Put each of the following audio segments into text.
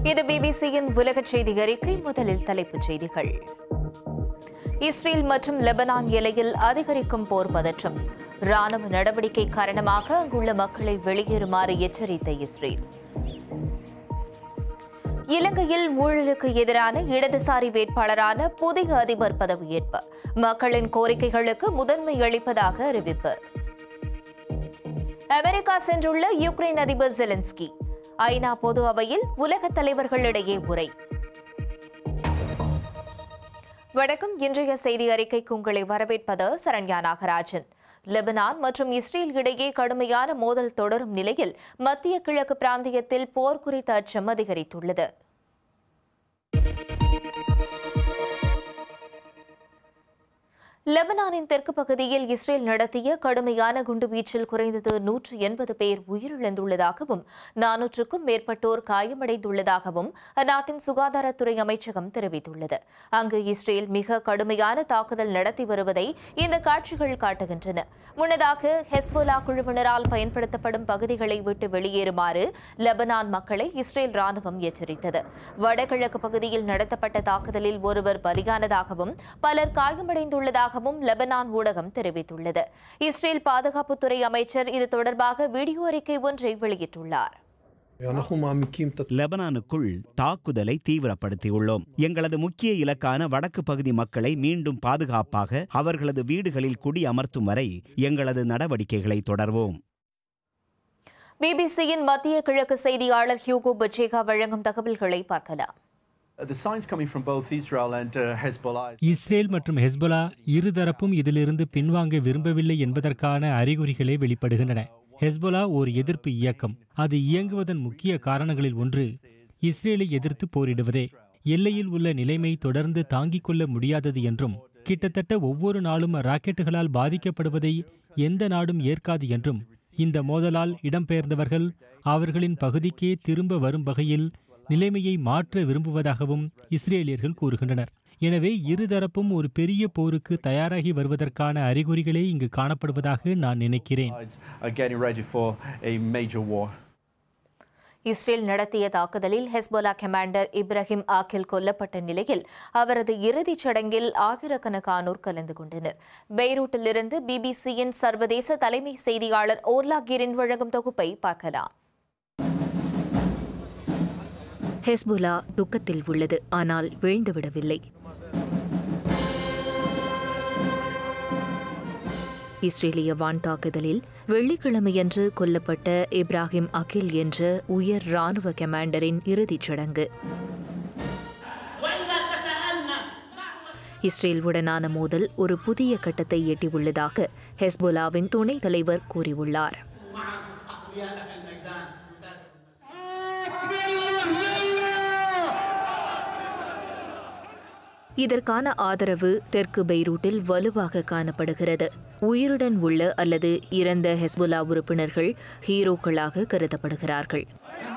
இது பிபிசியின் உலக செய்தி அறிக்கை முதலில் தலைப்புச் செய்திகள் இஸ்ரேல் மற்றும் லெபனான் எல்லையில் அதிகரிக்கும் போர் பதற்றம் ராணுவ நடவடிக்கை காரணமாக அங்குள்ள மக்களை வெளியேறுமாறு எச்சரித்த இஸ்ரேல் இலங்கையில் ஊழலுக்கு எதிரான இடதுசாரி வேட்பாளரான புதிய அதிபர் பதவியேற்பு மக்களின் கோரிக்கைகளுக்கு முதன்மை அளிப்பதாக அறிவிப்பு அமெரிக்கா சென்றுள்ள யுக்ரைன் அதிபர் ஜெலன்ஸ்கி ஐநா பொது அவையில் உலக தலைவர்களிடையே உரை வணக்கம் இன்றைய செய்தி அறிக்கைக்கு உங்களை வரவேற்பது சரண்யா நாகராஜன் லெபனான் மற்றும் இஸ்ரேல் இடையே கடுமையான மோதல் தொடரும் நிலையில் மத்திய கிழக்கு பிராந்தியத்தில் போர் குறித்த அச்சம் அதிகரித்துள்ளது லெபனானின் தெற்கு பகுதியில் இஸ்ரேல் நடத்திய கடுமையான குண்டுவீச்சில் குறைந்தது நூற்று எண்பது பேர் உயிரிழந்துள்ளதாகவும் நானூற்றுக்கும் மேற்பட்டோர் காயமடைந்துள்ளதாகவும் அந்நாட்டின் சுகாதாரத்துறை அமைச்சகம் தெரிவித்துள்ளது அங்கு இஸ்ரேல் மிக கடுமையான தாக்குதல் நடத்தி வருவதை இந்த காட்சிகள் காட்டுகின்றன முன்னதாக ஹெஸ்போலா குழுவினரால் பயன்படுத்தப்படும் பகுதிகளை விட்டு வெளியேறுமாறு லெபனான் மக்களை இஸ்ரேல் ராணுவம் எச்சரித்தது வடகிழக்கு பகுதியில் நடத்தப்பட்ட தாக்குதலில் ஒருவர் பலியானதாகவும் பலர் காயமடைந்துள்ளதாக உள்ளதாகவும் லெபனான் ஊடகம் தெரிவித்துள்ளது இஸ்ரேல் பாதுகாப்புத்துறை அமைச்சர் இது தொடர்பாக வீடியோ அறிக்கை ஒன்றை வெளியிட்டுள்ளார் லெபனானுக்குள் தாக்குதலை தீவிரப்படுத்தியுள்ளோம் எங்களது முக்கிய இலக்கான வடக்கு பகுதி மக்களை மீண்டும் பாதுகாப்பாக அவர்களது வீடுகளில் குடி அமர்த்தும் வரை எங்களது நடவடிக்கைகளை தொடர்வோம் பிபிசியின் மத்திய கிழக்கு செய்தியாளர் ஹியூகோ பச்சேகா வழங்கும் தகவல்களை பார்க்கலாம் The signs coming from both Israel and uh, Hezbollah. Israel மற்றும் ஹெஸ்பொலா இருதரப்பும் இதிலிருந்து பின்வாங்க விரும்பவில்லை என்பதற்கான அறிகுறிகளே வெளிப்படுகின்றன ஹெஸ்பொலா ஒரு எதிர்ப்பு இயக்கம் அது இயங்குவதன் முக்கிய காரணங்களில் ஒன்று இஸ்ரேலை எதிர்த்து போரிடுவதே எல்லையில் உள்ள நிலைமை தொடர்ந்து தாங்கிக் கொள்ள முடியாதது என்றும் கிட்டத்தட்ட ஒவ்வொரு நாளும் ராக்கெட்டுகளால் பாதிக்கப்படுவதை எந்த நாடும் ஏற்காது என்றும் இந்த மோதலால் இடம்பெயர்ந்தவர்கள் அவர்களின் பகுதிக்கே திரும்ப வரும் வகையில் நிலைமையை மாற்ற விரும்புவதாகவும் இஸ்ரேலியர்கள் கூறுகின்றனர் எனவே இருதரப்பும் ஒரு பெரிய போருக்கு தயாராகி வருவதற்கான அறிகுறிகளே இங்கு காணப்படுவதாக நான் நினைக்கிறேன் Are getting ready for a major war. Israel நடத்திய தாக்குதலில் ஹெஸ்போலா கமாண்டர் இப்ராஹிம் ஆக்கில் கொல்லப்பட்ட நிலையில் அவரது இறுதிச் சடங்கில் ஆயிரக்கணக்கானோர் கலந்து கொண்டனர் பெய்ரூட்டிலிருந்து பிபிசியின் சர்வதேச தலைமை செய்தியாளர் ஓர்லா கிரின் வழங்கும் தொகுப்பை பார்க்கலாம் ஹெஸ்புலா துக்கத்தில் உள்ளது ஆனால் வீழ்ந்துவிடவில்லை இஸ்ரேலிய வான் தாக்குதலில் வெள்ளிக்கிழமையன்று கொல்லப்பட்ட இப்ராஹிம் அகில் என்ற உயர் ராணுவ கமாண்டரின் இறுதிச் சடங்கு இஸ்ரேல் உடனான மோதல் ஒரு புதிய கட்டத்தை எட்டியுள்ளதாக ஹெஸ்போலாவின் துணைத் தலைவர் கூறியுள்ளார் இதற்கான ஆதரவு தெற்கு பெய்ரூட்டில் வலுவாக காணப்படுகிறது உயிருடன் உள்ள அல்லது இறந்த ஹெஸ்புல்லா உறுப்பினர்கள் ஹீரோக்களாக கருதப்படுகிறார்கள்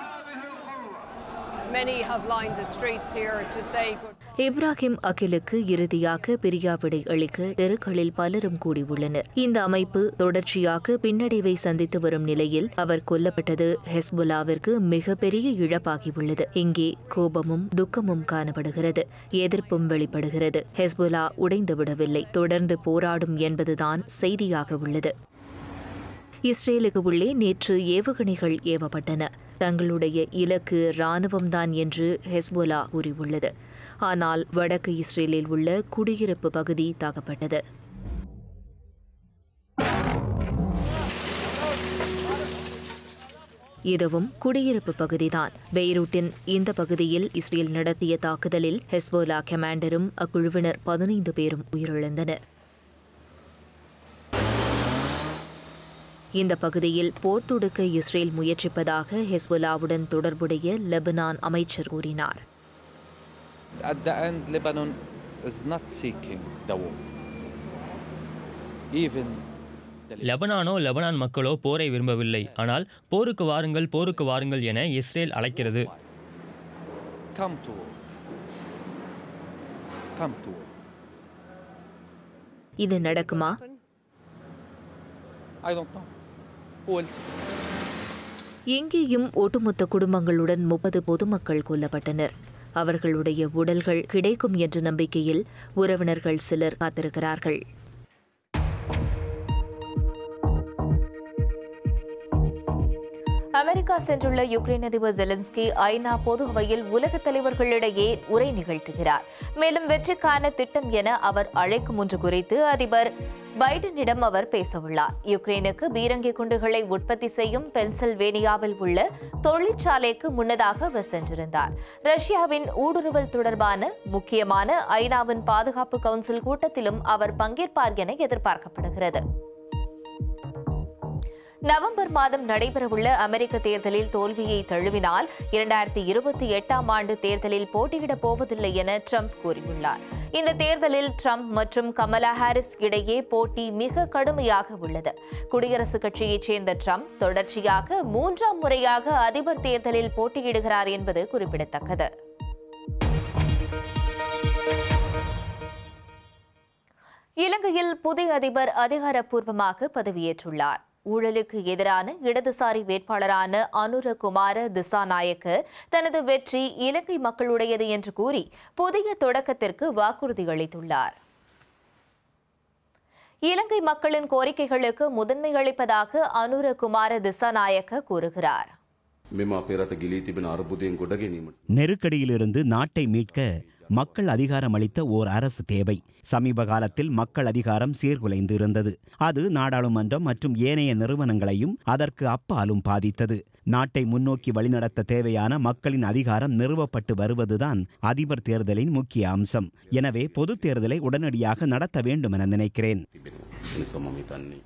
Many have lined the streets here to say good. Ibrahim அகிலுக்கு இறுதியாக பிரியாவிடை அளிக்க தெருக்களில் பலரும் கூடியுள்ளனர் இந்த அமைப்பு தொடர்ச்சியாக பின்னடைவை சந்தித்து வரும் நிலையில் அவர் கொல்லப்பட்டது ஹெஸ்புல்லாவிற்கு மிகப்பெரிய இழப்பாகியுள்ளது இங்கே கோபமும் துக்கமும் காணப்படுகிறது எதிர்ப்பும் வெளிப்படுகிறது ஹெஸ்புல்லா உடைந்து விடவில்லை தொடர்ந்து போராடும் என்பதுதான் செய்தியாக உள்ளது இஸ்ரேலுக்கு உள்ளே நேற்று ஏவுகணைகள் ஏவப்பட்டன தங்களுடைய இலக்கு இராணுவம்தான் என்று ஹெஸ்போலா கூறியுள்ளது ஆனால் வடக்கு இஸ்ரேலில் உள்ள குடியிருப்பு பகுதி தாக்கப்பட்டது இதுவும் குடியிருப்பு பகுதிதான் பெய்ரூட்டின் இந்த பகுதியில் இஸ்ரேல் நடத்திய தாக்குதலில் ஹெஸ்போலா கமாண்டரும் அக்குழுவினர் பதினைந்து பேரும் உயிரிழந்தனர் இந்த பகுதியில் போர் தொடுக்க இஸ்ரேல் முயற்சிப்பதாக ஹெஸ்புல்லாவுடன் தொடர்புடைய லெபனான் அமைச்சர் கூறினார் At the end, Lebanon is not seeking the war. Even the லெபனானோ லெபனான் மக்களோ போரை விரும்பவில்லை ஆனால் போருக்கு வாருங்கள் போருக்கு வாருங்கள் என இஸ்ரேல் அழைக்கிறது come to war. Come to war. இது நடக்குமா I don't know. Who will see? இங்கேயும் ஒட்டுமொத்த குடும்பங்களுடன் முப்பது பொதுமக்கள் கொல்லப்பட்டனர் அவர்களுடைய உடல்கள் கிடைக்கும் என்ற நம்பிக்கையில் உறவினர்கள் சிலர் காத்திருக்கிறார்கள் அமெரிக்கா சென்றுள்ள யுக்ரைன் அதிபர் ஜெலன்ஸ்கி ஐநா பொது அவையில் உலக தலைவர்களிடையே உரை நிகழ்த்துகிறார் மேலும் வெற்றிக்கான திட்டம் என அவர் அழைக்கும் ஒன்று குறித்து அதிபர் பைடனிடம் அவர் பேசவுள்ளார் யுக்ரைனுக்கு பீரங்கி குண்டுகளை உற்பத்தி செய்யும் பென்சில்வேனியாவில் உள்ள தொழிற்சாலைக்கு முன்னதாக அவர் சென்றிருந்தார் ரஷ்யாவின் ஊடுருவல் தொடர்பான முக்கியமான ஐநாவின் பாதுகாப்பு கவுன்சில் கூட்டத்திலும் அவர் பங்கேற்பார் என எதிர்பார்க்கப்படுகிறது நவம்பர் மாதம் நடைபெறவுள்ள அமெரிக்க தேர்தலில் தோல்வியை தழுவினால் இரண்டாயிரத்தி இருபத்தி எட்டாம் ஆண்டு தேர்தலில் போட்டியிடப் போவதில்லை என ட்ரம்ப் கூறியுள்ளார் இந்த தேர்தலில் ட்ரம்ப் மற்றும் கமலா ஹாரிஸ் இடையே போட்டி மிக கடுமையாக உள்ளது குடியரசுக் கட்சியைச் சேர்ந்த ட்ரம்ப் தொடர்ச்சியாக மூன்றாம் முறையாக அதிபர் தேர்தலில் போட்டியிடுகிறார் என்பது குறிப்பிடத்தக்கது இலங்கையில் புதிய அதிபர் அதிகாரப்பூர்வமாக பதவியேற்றுள்ளார் ஊழலுக்கு எதிரான இடதுசாரி வேட்பாளரான அனுரகுமார திசாநாயக்க தனது வெற்றி இலங்கை மக்களுடையது என்று கூறி புதிய தொடக்கத்திற்கு வாக்குறுதி அளித்துள்ளார் இலங்கை மக்களின் கோரிக்கைகளுக்கு முதன்மை அளிப்பதாக அனுரகுமார திசாநாயக்க கூறுகிறார் මෙම අපේ රට ගිලී තිබෙන අර්බුදයෙන් ගොඩ ගැනීමට நெருக்கடியிலிருந்து நாட்டை மீட்க மக்கள் அதிகாரம் அளித்த ஓர் அரசு தேவை சமீப காலத்தில் மக்கள் அதிகாரம் சீர்குலைந்து இருந்தது அது நாடாளுமன்றம் மற்றும் ஏனைய நிறுவனங்களையும் அதற்கு அப்பாலும் பாதித்தது நாட்டை முன்னோக்கி வழிநடத்த தேவையான மக்களின் அதிகாரம் நிறுவப்பட்டு வருவதுதான் அதிபர் தேர்தலின் முக்கிய அம்சம் எனவே பொதுத் தேர்தலை உடனடியாக நடத்த வேண்டும் என நினைக்கிறேன் තිබෙනවා. එනිසා මම හිතන්නේ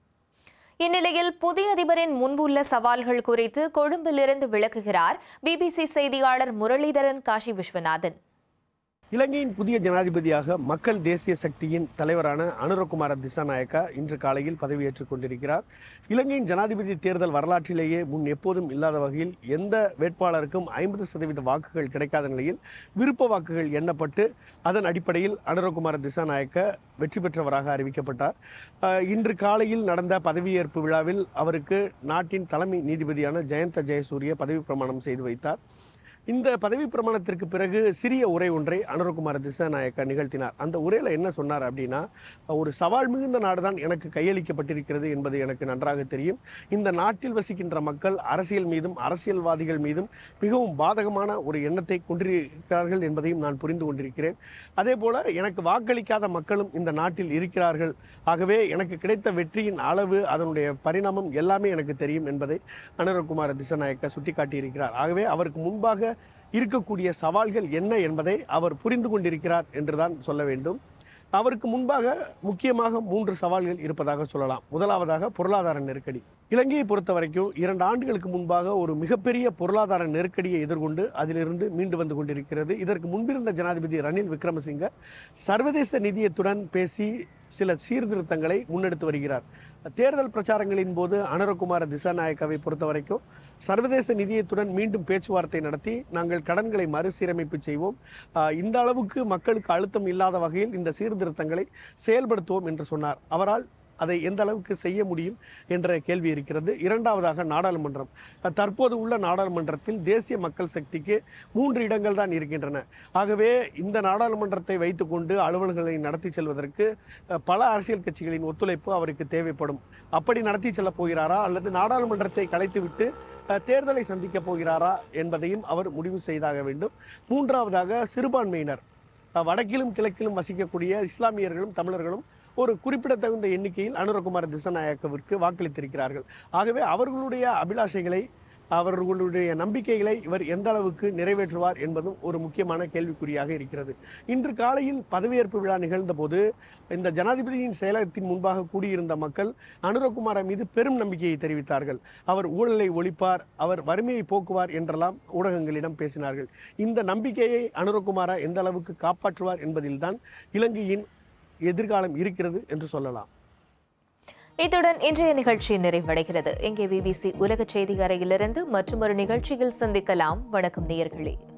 இந்நிலையில் புதிய அதிபரின் முன்புள்ள சவால்கள் குறித்து கொழும்பிலிருந்து விளக்குகிறார் பிபிசி செய்தியாளர் முரளிதரன் காஷி விஸ்வநாதன் இலங்கையின் புதிய ஜனாதிபதியாக மக்கள் தேசிய சக்தியின் தலைவரான அனுரகுமார திசாநாயக்கா இன்று காலையில் பதவியேற்றுக் கொண்டிருக்கிறார் இலங்கையின் ஜனாதிபதி தேர்தல் வரலாற்றிலேயே முன் எப்போதும் இல்லாத வகையில் எந்த வேட்பாளருக்கும் ஐம்பது சதவீத வாக்குகள் கிடைக்காத நிலையில் விருப்ப வாக்குகள் எண்ணப்பட்டு அதன் அடிப்படையில் அனுரகுமார திசாநாயக்க வெற்றி பெற்றவராக அறிவிக்கப்பட்டார் அஹ், இன்று காலையில் நடந்த பதவியேற்பு விழாவில் அவருக்கு நாட்டின் தலைமை நீதிபதியான ஜெயந்த ஜெயசூரிய பதவி பிரமாணம் செய்து வைத்தார் இந்த பதவி பிரமாணத்திற்கு பிறகு சிறிய உரை ஒன்றை அனுரகுமார திசாநாயக்கா நிகழ்த்தினார் அந்த உரையில் என்ன சொன்னார் அப்படின்னா ஒரு சவால் மிகுந்த நாடுதான் எனக்கு கையளிக்கப்பட்டிருக்கிறது என்பது எனக்கு நன்றாக தெரியும் இந்த நாட்டில் வசிக்கின்ற மக்கள் அரசியல் மீதும் அரசியல்வாதிகள் மீதும் மிகவும் பாதகமான ஒரு எண்ணத்தை கொண்டிருக்கிறார்கள் என்பதையும் நான் புரிந்து கொண்டிருக்கிறேன் அதே போல எனக்கு வாக்களிக்காத மக்களும் இந்த நாட்டில் இருக்கிறார்கள் ஆகவே எனக்கு கிடைத்த வெற்றியின் அளவு அதனுடைய பரிணாமம் எல்லாமே எனக்கு தெரியும் என்பதை அனுரகுமார திசாநாயக்கா சுட்டிக்காட்டியிருக்கிறார் ஆகவே அவருக்கு முன்பாக இருக்கக்கூடிய சவால்கள் என்ன என்பதை அவர் புரிந்து கொண்டிருக்கிறார் என்றுதான் சொல்ல வேண்டும் அவருக்கு முன்பாக முக்கியமாக மூன்று சவால்கள் இருப்பதாக சொல்லலாம் முதலாவதாக பொருளாதார நெருக்கடி இலங்கையை பொறுத்த வரைக்கும் இரண்டு ஆண்டுகளுக்கு முன்பாக ஒரு மிகப்பெரிய பொருளாதார நெருக்கடியை எதிர்கொண்டு அதிலிருந்து மீண்டு வந்து கொண்டிருக்கிறது இதற்கு முன்பிருந்த ஜனாதிபதி ரணில் விக்ரமசிங்க சர்வதேச நிதியத்துடன் பேசி சில சீர்திருத்தங்களை முன்னெடுத்து வருகிறார் தேர்தல் பிரச்சாரங்களின் போது அனுரகுமார திசாநாயக்காவை பொறுத்த வரைக்கும் சர்வதேச நிதியத்துடன் மீண்டும் பேச்சுவார்த்தை நடத்தி நாங்கள் கடன்களை மறுசீரமைப்பு செய்வோம் ஆஹ் இந்த அளவுக்கு மக்களுக்கு அழுத்தம் இல்லாத வகையில் இந்த சீர்திருத்தங்களை செயல்படுத்துவோம் என்று சொன்னார் அவரால் அதை எந்த அளவுக்கு செய்ய முடியும் என்ற கேள்வி இருக்கிறது இரண்டாவதாக நாடாளுமன்றம் அஹ் தற்போது உள்ள நாடாளுமன்றத்தில் தேசிய மக்கள் சக்திக்கு மூன்று இடங்கள் தான் இருக்கின்றன ஆகவே இந்த நாடாளுமன்றத்தை வைத்துக்கொண்டு அலுவல்களை நடத்தி செல்வதற்கு அஹ், பல அரசியல் கட்சிகளின் ஒத்துழைப்பு அவருக்கு தேவைப்படும் அப்படி நடத்தி செல்லப் போகிறாரா அல்லது நாடாளுமன்றத்தை கலைத்துவிட்டு அஹ், தேர்தலை சந்திக்கப் போகிறாரா என்பதையும் அவர் முடிவு செய்தாக வேண்டும் மூன்றாவதாக சிறுபான்மையினர் அஹ், வடக்கிலும் கிழக்கிலும் வசிக்கக்கூடிய இஸ்லாமியர்களும் தமிழர்களும் ஒரு குறிப்பிடத்தகுந்த எண்ணிக்கையில் அனுரகுமார் திசநாயக்கவிற்கு வாக்களித்திருக்கிறார்கள் ஆகவே அவர்களுடைய அபிலாஷைகளை அவர்களுடைய நம்பிக்கைகளை இவர் எந்த அளவுக்கு நிறைவேற்றுவார் என்பதும் ஒரு முக்கியமான கேள்விக்குறியாக இருக்கிறது இன்று காலையில் பதவியேற்பு விழா நிகழ்ந்தபோது இந்த ஜனாதிபதியின் செயலகத்தின் முன்பாக கூடியிருந்த மக்கள் அனுரகுமார மீது பெரும் நம்பிக்கையை தெரிவித்தார்கள் அவர் ஊழலை ஒழிப்பார் அவர் வறுமையை போக்குவார் என்றெல்லாம் ஊடகங்களிடம் பேசினார்கள் இந்த நம்பிக்கையை அனுரகுமாரா எந்த அளவுக்கு காப்பாற்றுவார் என்பதில்தான் இலங்கையின் எதிர்காலம் இருக்கிறது என்று சொல்லலாம் இத்துடன் இன்றைய நிகழ்ச்சி நிறைவடைகிறது இங்கே பிபிசி உலக செய்தி அறையிலிருந்து மற்றொரு நிகழ்ச்சியில் சந்திக்கலாம் வணக்கம் நேயர்களே